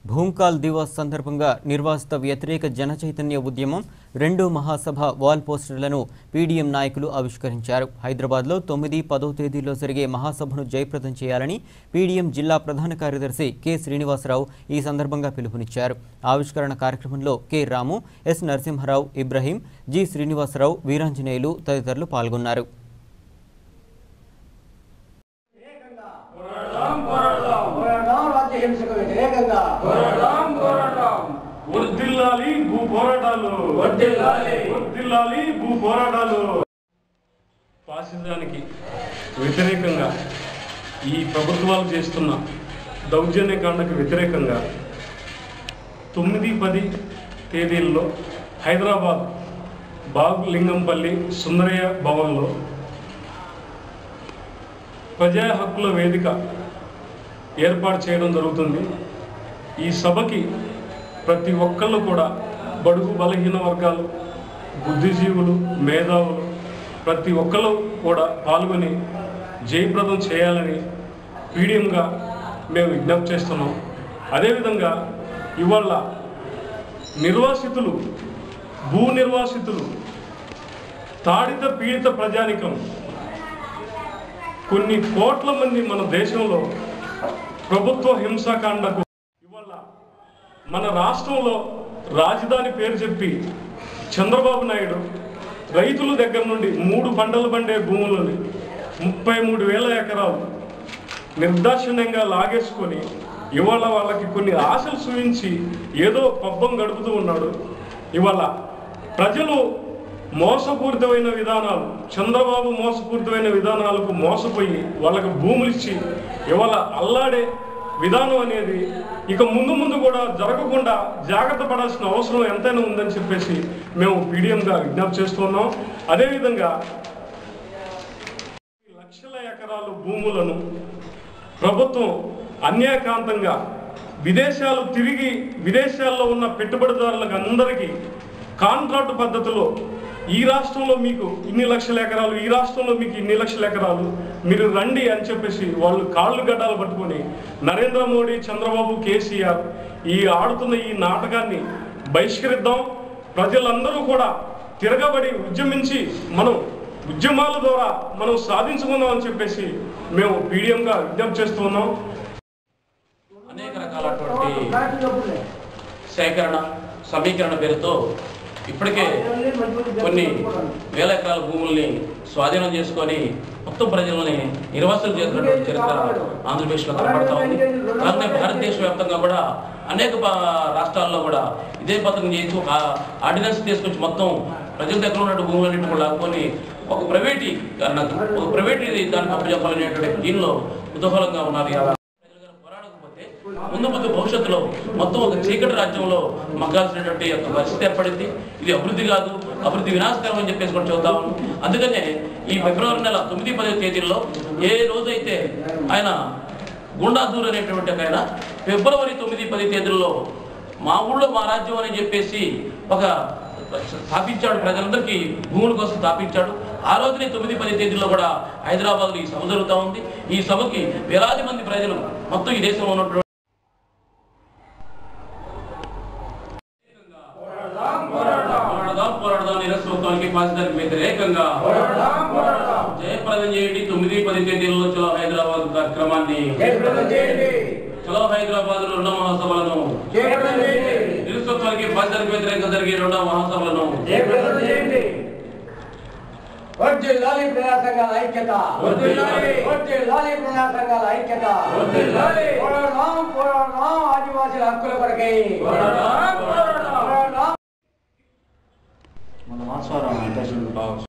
భూంకాల్ దివస్ సందర్భంగా నిర్వాసిత వ్యతిరేక జన చైతన్య ఉద్యమం రెండో మహాసభ వాల్ పోస్టర్లను పీడీఎం నాయకులు ఆవిష్కరించారు హైదరాబాద్లో తొమ్మిది పదో తేదీలో జరిగే మహాసభను జయప్రదం చేయాలని పీడీఎం జిల్లా ప్రధాన కార్యదర్శి కె శ్రీనివాసరావు ఈ సందర్భంగా పిలుపునిచ్చారు ఆవిష్కరణ కార్యక్రమంలో K Ramu S Narasimharao Ibrahim G Srinivasarao Veeranjaneyulu తదితరులు పాల్గొన్నారు పోరాడదాం రాజ్య హింసకు వ్యతిరేకంగా పోరాటం పోరాటం వర్దిల్లాలి భూ పోరాటాలు వర్ధిల్లాలి. వర్దిల్లాలి భూ పోరాటాలు ఫాసిజానికి వ్యతిరేకంగా ఈ ప్రభుత్వాలు చేస్తున్న దౌర్జన్యకాండకు వ్యతిరేకంగా తొమ్మిది పది తేదీల్లో హైదరాబాద్ బాగులింగంపల్లి సుందరయ్య భవన్లో ప్రజా హక్కుల వేదిక ఏర్పాటు చేయడం జరుగుతుంది ఈ సభకి ప్రతి ఒక్కళ్ళు కూడా బడుగు బలహీన వర్గాలు బుద్ధిజీవులు మేధావులు ప్రతి ఒక్కళ్ళు కూడా పాల్గొని జయప్రదం చేయాలని పీడియంగా మేము విజ్ఞప్తి చేస్తున్నాం అదేవిధంగా ఇవాళ నిర్వాసితులు భూ నిర్వాసితులు తాడిత పీడిత ప్రజానికం కొన్ని కోట్ల మంది మన దేశంలో ప్రభుత్వ హింసాకాండకు ఇవాళ మన రాష్ట్రంలో రాజధాని పేరు చెప్పి చంద్రబాబు నాయుడు రైతుల దగ్గర నుండి మూడు పంటలు పండే భూములని ముప్పై మూడు వేల ఎకరాలు నిర్దాక్షిణ్యంగా లాగేసుకొని ఇవాళ వాళ్ళకి కొన్ని ఆశలు చూపించి ఏదో పబ్బం గడుపుతూ ఉన్నాడు ఇవాళ ప్రజలు మోసపూరితమైన విధానాలు చంద్రబాబు మోసపూరితమైన విధానాలకు మోసపోయి వాళ్ళకి భూములు ఇచ్చి ఇవాళ అల్లాడే విధానం అనేది ఇక ముందు ముందు కూడా జరగకుండా జాగ్రత్త పడాల్సిన అవసరం ఎంతైనా ఉందని చెప్పేసి మేము పీడిఎంగా విజ్ఞప్తి చేస్తున్నాం అదేవిధంగా లక్షల ఎకరాలు భూములను ప్రభుత్వం అన్యాయకాంతంగా విదేశాలు తిరిగి విదేశాల్లో ఉన్న పెట్టుబడిదారులకు అందరికీ కాంట్రాక్ట్ పద్ధతిలో ఈ రాష్ట్రంలో మీకు ఇన్ని లక్షల ఎకరాలు ఈ రాష్ట్రంలో మీకు ఇన్ని లక్షల ఎకరాలు మీరు రండి అని చెప్పేసి వాళ్ళు కాళ్ళు గడ్డాలు పట్టుకొని నరేంద్ర మోడీ చంద్రబాబు కేసీఆర్ ఈ ఆడుతున్న ఈ నాటకాన్ని బహిష్కరిద్దాం ప్రజలందరూ కూడా తిరగబడి ఉద్యమించి మనం ఉద్యమాల ద్వారా మనం సాధించుకుందాం అని చెప్పేసి మేము పీడిఎంగా విజ్ఞప్తి చేస్తున్నాం అనేక రకాలటువంటి సేకరణ సమీకరణ పేరుతో ఇప్పటికే కొన్ని వేల ఎకరాల భూముల్ని స్వాధీనం చేసుకొని మొత్తం ప్రజలని నిర్వాసులు చేసినటువంటి చరిత్ర ఆంధ్రప్రదేశ్లో కనబడతా ఉంది అలానే భారతదేశ వ్యాప్తంగా కూడా అనేక ప- రాష్ట్రాల్లో కూడా ఇదే పథకం చేసి ఒక ఆర్డినెన్స్ తీసుకొచ్చి మొత్తం ప్రజల దగ్గర ఉన్నటువంటి భూములన్నింటి కూడా లాక్కొని ఒక ప్రైవేటీ ఒక ప్రైవేటీ దానికి అప్పచెప్పాలనేటువంటి దీనిలో కుతూహలంగా ఉన్నారు ఇవాళ. ప్రజలుగా పోరాడకపోతే ముందు ముందు భవిష్యత్తులో మొత్తం ఒక చీకటి రాజ్యంలో మగ్గాల్సినటువంటి ఒక పరిస్థితి ఏర్పడింది ఇది అభివృద్ధి కాదు అభివృద్ధి వినాశకరం అని చెప్పేసి కూడా చెబుతా ఉన్నాం అందుకనే ఈ ఫిబ్రవరి నెల తొమ్మిది పది తేదీల్లో ఏ రోజైతే ఆయన గుండాదూర్ అనేటువంటి ఒక ఆయన ఫిబ్రవరి తొమ్మిది పది తేదీల్లో మా ఊళ్ళో మా రాజ్యం అని చెప్పేసి ఒక స్థాపించాడు ప్రజలందరికీ భూముల కోసం స్థాపించాడు ఆ రోజునే తొమ్మిది పది తేదీల్లో కూడా హైదరాబాద్లో ఈ సభ జరుగుతూ ఉంది ఈ సభకి వేలాది మంది ప్రజలు మొత్తం ఈ దేశంలో ఉన్నటువంటి పోరాడదాం పోరాడదాం నిరస్వత్వానికి పాసిదానికి వ్యతిరేకంగా జయప్రదం చేయండి తొమ్మిది పది తేదీల్లో చలో హైదరాబాద్ కార్యక్రమాన్ని జయప్రదం చేయండి చలో హైదరాబాద్ రెండో మహాసభలను జయప్రదం చేయండి నిరస్వత్వానికి పాసిదానికి వ్యతిరేకంగా జరిగే రెండో మహాసభలను జయప్రదం చేయండి వర్ధిల్లాలి ప్రజా సంఘాల ఐక్యత వర్ధిల్లాలి. వర్ధిల్లాలి ప్రజా సంఘాల ఐక్యత వర్ధిల్లాలి. పోరాడదాం పోరాడదాం ఆదివాసీల హక్కుల కొరకై పోరాడదాం, పోరాడదాం. పోరాడదాం మన మాస్వారం అధ్యక్షుడు బాగా